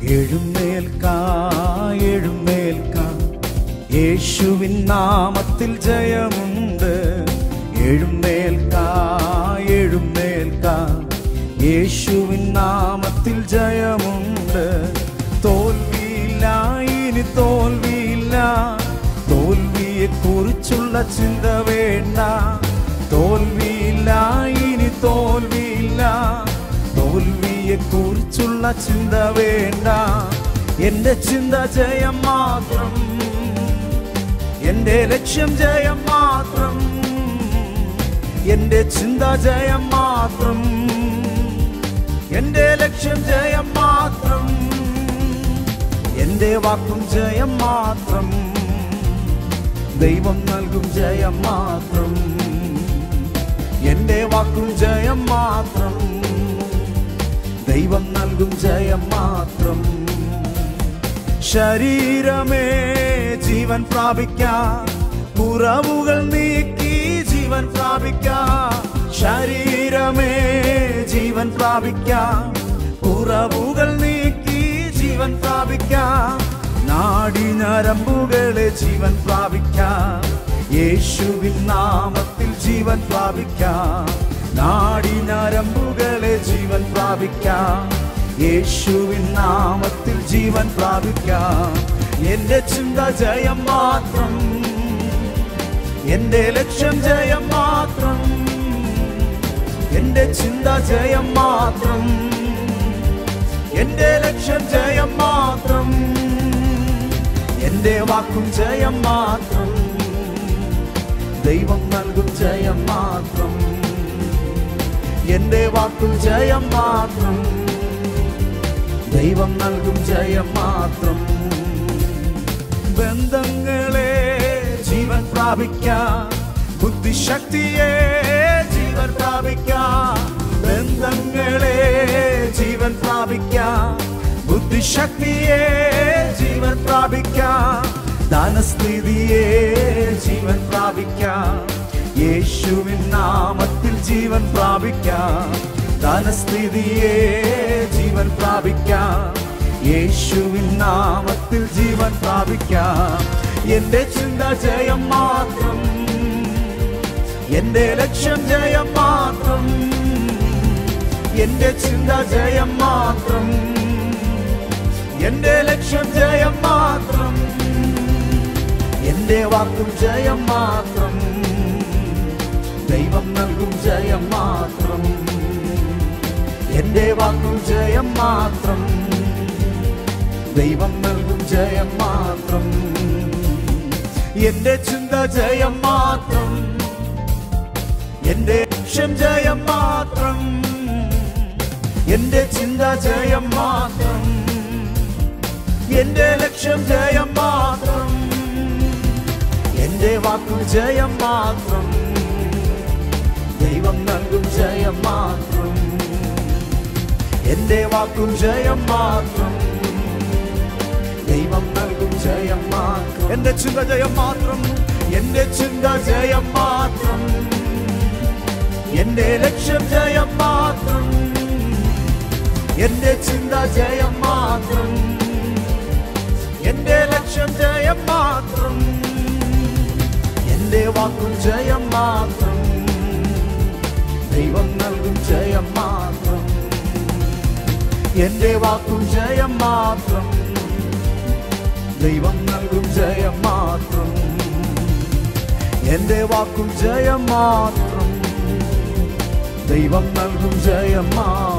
എഴുന്നേൽക്ക എഴുന്നേൽക്ക യേശുവിൻ നാമത്തിൽ ജയമുണ്ട് എഴുന്നേൽക്ക എഴുന്നേൽക്ക യേശുവിൻ നാമത്തിൽ ജയമുണ്ട് തോൽവിയില്ല ഇനി തോൽവിയില്ല തോൽവിയെ കുറിച്ചുള്ള ചിന്ത വേണ്ട തോൽവിയില്ല ഇനി തോൽവിയില്ല തോൽവിയെ കുറിച്ചുള്ള ചിന്ത വേണ്ട എന്റെ ചിന്ത ജയം മാത്രം എന്റെ ലക്ഷ്യം ജയം മാത്രം എന്റെ ചിന്ത ജയം മാത്രം എന്റെ ലക്ഷ്യം ജയം മാത്രം എന്റെ വാക്കും ജയം മാത്രം ദൈവം നൽകും ജയം മാത്രം എന്റെ വാക്കും ജയം മാത്രം ദൈവം നൽകും ജയം മാത്രം ശരീരമേ ജീവൻ പ്രാപിക്കാം കുറവുകൾ നീക്കി ജീവൻ പ്രാപിക്കാം ശരീരമേ ജീവൻ പ്രാപിക്കാം കുറവുകൾ നീക്കി ജീവൻ പ്രാപിക്കാം നാടി ഞരമ്പുകളെ ജീവൻ പ്രാപിക്കാം യേശുവിൻ നാമത്തിൽ ജീവൻ പ്രാപിക്കാം നാടി ഞരമ്പുകളെ ജീവൻ പ്രാപിക്കാം യേശുവിൻ നാമത്തിൽ ജീവൻ പ്രാപിക്കാം എന്റെ ചിന്ത ജയം മാത്രം എന്റെ ലക്ഷ്യം ജയം മാത്രം എന്റെ ചിന്ത ജയം മാത്രം എന്റെ ലക്ഷ്യം ജയം മാത്രം എന്റെ വാക്കും ജയം മാത്രം ദൈവം നൽകും ജയം മാത്രം എന്റെ വാക്കും ജയം മാത്രം ദൈവം നൽകും ജയം മാത്രം ബന്ധങ്ങളെ ജീവൻ പ്രാപിക്കാം ബുദ്ധിശക്തിയെ ജീവൻ പ്രാപിക്കാം ബന്ധങ്ങളെ ജീവൻ പ്രാപിക്കാം ബുദ്ധിശക്തിയെ ജീവൻ പ്രാപിക്കാം ധനസ്ഥിതിയെ ജീവൻ പ്രാപിക്കാം യേശുവിൻ നാമത്തിൽ ജീവൻ പ്രാപിക്കാം ധനസ്ഥിതിയെ ജീവൻ പ്രാപിക്കാം യേശുവിൻ നാമത്തിൽ ജീവൻ പ്രാപിക്കാം എന്റെ ചിന്ത ജയം മാത്രം എന്റെ ലക്ഷ്യം ജയം മാത്രം എന്റെ ചിന്ത ജയം മാത്രം എന്റെ ലക്ഷ്യം ജയം മാത്രം എന്റെ വാക്കും ജയം മാത്രം ദൈവം നൽകും ജയം മാത്രം എന്റെ വാക്കും ജയം മാത്രം ദൈവം നൽകും ജയം മാത്രം എന്റെ ചിന്ത ജയം മാത്രം എന്റെ ലക്ഷ്യം ജയം മാത്രം എന്റെ ചിന്ത ജയം മാത്രം എന്റെ ലക്ഷ്യം ജയം മാത്രം എന്റെ വാക്കു ജയം മാത്രം ദൈവം നൽകും ജയം മാത്രം എന്റെ വാക്കും ജയം മാത്രം ദൈവം നൽകും ജയം മാത്രം എന്റെ ചിന്ത ജയം മാത്രം എന്റെ ചിന്ത ജയം മാത്രം എന്റെ ലക്ഷ്യം ജയം മാത്രം എന്റെ ചിന്ത ജയം മാത്രം എന്റെ ലക്ഷ്യം ജയം മാത്രം എന്റെ വാക്കും ജയം മാത്രം ദൈവം നൽകും ജയം മാത്രം എന്റെ വാക്കും ജയം മാത്രം ദൈവം നൽകും ജയം മാത്രം എന്റെ വാക്കും ജയം മാത്രം ദൈവം നൽകും ജയം മാത്രം